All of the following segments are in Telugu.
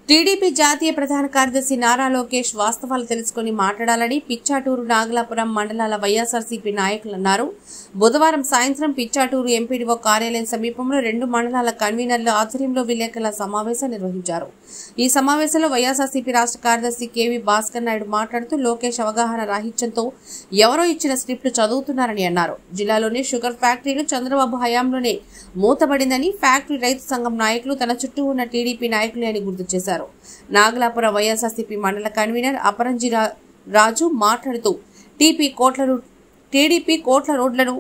టీడీపీ జాతీయ ప్రధాన కార్యదర్శి నారా లోకేష్ వాస్తవాలు తెలుసుకుని మాట్లాడాలని పిచ్చాటూరు నాగలాపురం మండలాల వైఎస్ఆర్సీపీ నాయకులు అన్నారు బుధవారం సాయంత్రం పిచ్చాటూరు ఎంపీడీఓ కార్యాలయం సమీపంలో రెండు మండలాల కన్వీనర్ల ఆధ్వర్యంలో విలేకరుల సమావేశం నిర్వహించారు ఈ సమావేశంలో వైఎస్ఆర్సీపీ రాష్ట్ర కార్యదర్శి కేవీ భాస్కర్ నాయుడు మాట్లాడుతూ లోకేష్ అవగాహన రాహిత్యంతో ఎవరో ఇచ్చిన స్క్రిప్ట్ చదువుతున్నారని అన్నారు జిల్లాలోని షుగర్ ఫ్యాక్టరీలు చంద్రబాబు హయాంలోనే మూతబడిందని ఫ్యాక్టరీ రైతు సంఘం నాయకులు తన చుట్టూ ఉన్న టీడీపీ నాయకులే అని గుర్తు చేశారు నాగలాపురం వైఎస్ఆర్సీపీ మండల కన్వీనర్ అపరంజి రా- రాజు మాట్లాడుతూ టీపీ కోట్ల రూ- టీడీపీ కోట్ల రోడ్లను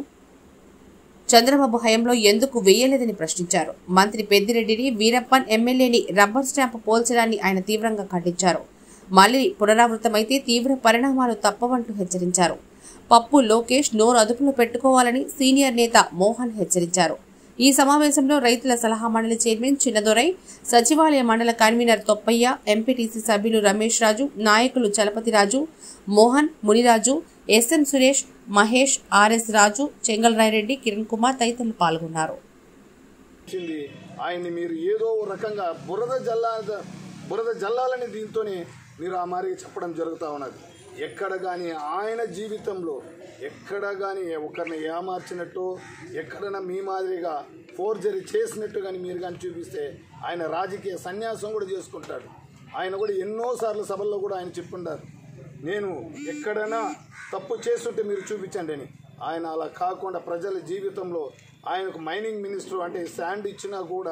చంద్రబాబు హయాంలో ఎందుకు వేయలేదని ప్రశ్నించారు మంత్రి పెద్దిరెడ్డిని వీరప్పన్ ఎమ్మెల్యేని రబ్బర్ స్టాంపు పోల్చడాన్ని ఆయన తీవ్రంగా ఖండించారు మళ్లీ పునరావృతమైతే తీవ్ర పరిణామాలు తప్పవంటూ హెచ్చరించారు పప్పు లోకేష్ నోరు అదుపులో పెట్టుకోవాలని సీనియర్ నేత మోహన్ హెచ్చరించారు ఈ సమావేశంలో రైతుల సలహా మండలి చైర్మన్ చిన్నదొరై సచివాలయ మండల కన్వీనర్ తొప్పయ్య ఎంపీటీసీ సభ్యులు రమేష్ రాజు నాయకులు చలపతి రాజు మోహన్ మునిరాజు ఎస్ఎం సురేష్ మహేష్ ఆర్ఎస్ రాజు చెంగల్రాయరెడ్డి కిరణ్ కుమార్ తదితరులు పాల్గొన్నారు వచ్చింది ఆయన్ని మీరు ఏదో ఓ రకంగా బురద జల్లా బురద జల్లాలని దీంతోనే మీరు ఆ మారి చెప్పడం జరుగుతూ ఉన్నది ఎక్కడ కానీ ఆయన జీవితంలో ఎక్కడ కానీ ఒకరిని ఏమార్చినట్టు ఎక్కడైనా మీ మాదిరిగా ఫోర్జరీ చేసినట్టు కానీ మీరు కానీ చూపిస్తే ఆయన రాజకీయ సన్యాసం కూడా చేసుకుంటాడు ఆయన కూడా ఎన్నోసార్లు సభల్లో కూడా ఆయన చెప్పుండారు నేను ఎక్కడైనా తప్పు చేస్తుంటే మీరు చూపించండి అని ఆయన అలా కాకుండా ప్రజల జీవితంలో ఆయనకు మైనింగ్ మినిస్టర్ అంటే శాండ్ ఇచ్చినా కూడా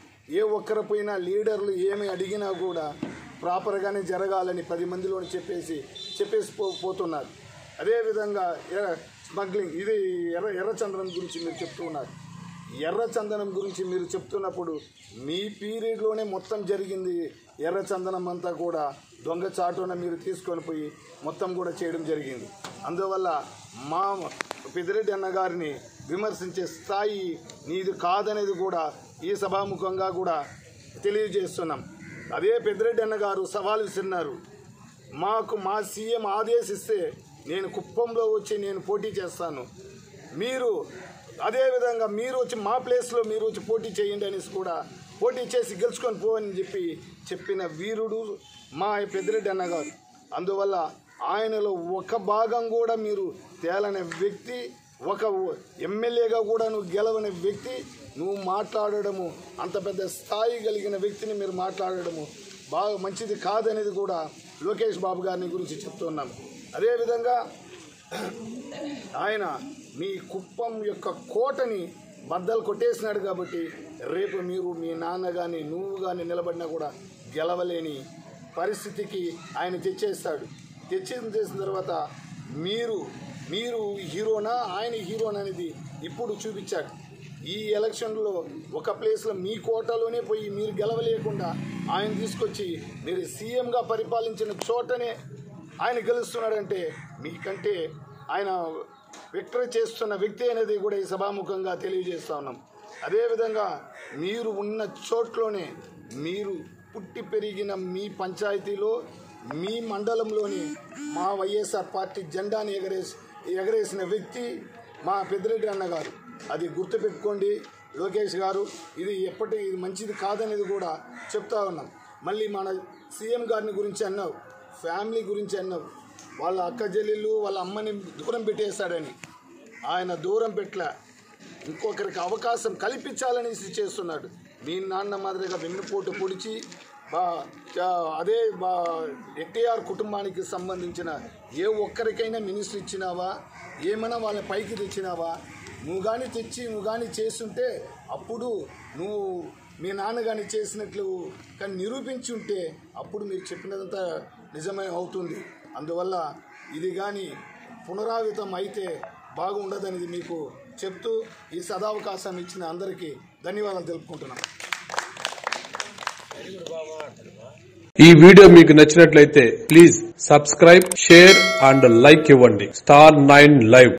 ఏ ఒక్కరి పోయినా లీడర్లు ఏమి అడిగినా కూడా ప్రాపర్గానే జరగాలని పది మందిలో చెప్పేసి చెప్పేసి పో పోతున్నారు అదేవిధంగా ఎర్ర స్మగ్లింగ్ ఇది ఎర్ర ఎర్రచంద్రం గురించి మీరు చెప్తూ ఉన్నారు ఎర్రచందనం గురించి మీరు చెప్తున్నప్పుడు మీ పీరియడ్లోనే మొత్తం జరిగింది ఎర్రచందనం అంతా కూడా దొంగ చాటున మీరు తీసుకొని పోయి మొత్తం కూడా చేయడం జరిగింది అందువల్ల మా పెద్దిరెడ్డి అన్న గారిని విమర్శించే స్థాయి నీది కాదనేది కూడా ఈ సభాముఖంగా కూడా తెలియజేస్తున్నాం అదే పెద్దిరెడ్డి అన్న గారు సవాలు విసిరినారు మాకు మా సీఎం ఆదేశిస్తే నేను కుప్పంలో వచ్చి నేను పోటీ చేస్తాను మీరు అదేవిధంగా మీరు వచ్చి మా ప్లేస్లో మీరు వచ్చి పోటీ చేయండి అనేసి కూడా పోటీ చేసి గెలుచుకొని పో అని చెప్పి చెప్పిన వీరుడు మా పెద్దిరెడ్డి అన్న గారు అందువల్ల ఆయనలో ఒక భాగం కూడా మీరు తేలని వ్యక్తి ఒక ఎమ్మెల్యేగా కూడా నువ్వు గెలవని వ్యక్తి నువ్వు మాట్లాడడము అంత పెద్ద స్థాయి కలిగిన వ్యక్తిని మీరు మాట్లాడడము బాగా మంచిది కాదనేది కూడా లోకేష్ బాబు గారిని గురించి చెప్తున్నాం అదేవిధంగా ఆయన మీ కుప్పం యొక్క కోటని బద్దలు కొట్టేసినాడు కాబట్టి రేపు మీరు మీ నాన్న కానీ నువ్వు కానీ నిలబడినా కూడా గెలవలేని పరిస్థితికి ఆయన తెచ్చేస్తాడు తెచ్చేసిన చేసిన తర్వాత మీరు మీరు హీరోనా ఆయన హీరోనా అనేది ఇప్పుడు చూపించాడు ఈ ఎలక్షన్లో ఒక ప్లేస్లో మీ కోటలోనే పోయి మీరు గెలవలేకుండా ఆయన తీసుకొచ్చి మీరు సీఎంగా పరిపాలించిన చోటనే ఆయన గెలుస్తున్నాడంటే మీకంటే ఆయన విక్టరీ చేస్తున్న వ్యక్తి అనేది కూడా ఈ సభాముఖంగా తెలియజేస్తా ఉన్నాం అదేవిధంగా మీరు ఉన్న చోట్లోనే మీరు పుట్టి పెరిగిన మీ పంచాయతీలో మీ మండలంలోని మా వైఎస్ఆర్ పార్టీ జెండాని ఎగరేసి ఎగరేసిన వ్యక్తి మా పెద్దిరెడ్డి అన్న గారు అది గుర్తుపెట్టుకోండి లోకేష్ గారు ఇది ఎప్పటి ఇది మంచిది కాదనేది కూడా చెప్తా ఉన్నాం మళ్ళీ మన సీఎం గారిని గురించి అన్నావు ఫ్యామిలీ గురించి అన్నావు వాళ్ళ అక్క చెల్లెళ్ళు వాళ్ళ అమ్మని దూరం పెట్టేశాడని ఆయన దూరం పెట్టలే ఇంకొకరికి అవకాశం కల్పించాలని చేస్తున్నాడు మీ నాన్న మాదిరిగా వెన్నుపోటు పొడిచి బా చా- అదే బా ఎన్టీఆర్ కుటుంబానికి సంబంధించిన ఏ ఒక్కరికైనా మినిస్టర్ ఇచ్చినావా ఏమైనా వాళ్ళని పైకి తెచ్చినావా నువ్వు కానీ తెచ్చి నువ్వు కానీ చేస్తుంటే అప్పుడు నువ్వు మీ నాన్న కానీ చేసినట్లు కానీ నిరూపించి ఉంటే అప్పుడు మీరు చెప్పినదంతా నిజమే అవుతుంది అందువల్ల ఇది కానీ పునరావితం అయితే బాగుండదనేది మీకు చెప్తూ ఈ సదావకాశం ఇచ్చిన అందరికీ ధన్యవాదాలు తెలుపుకుంటున్నాను ఈ వీడియో మీకు నచ్చినట్లయితే please subscribe share and like ఇవ్వండి స్టార్ నైన్ లైవ్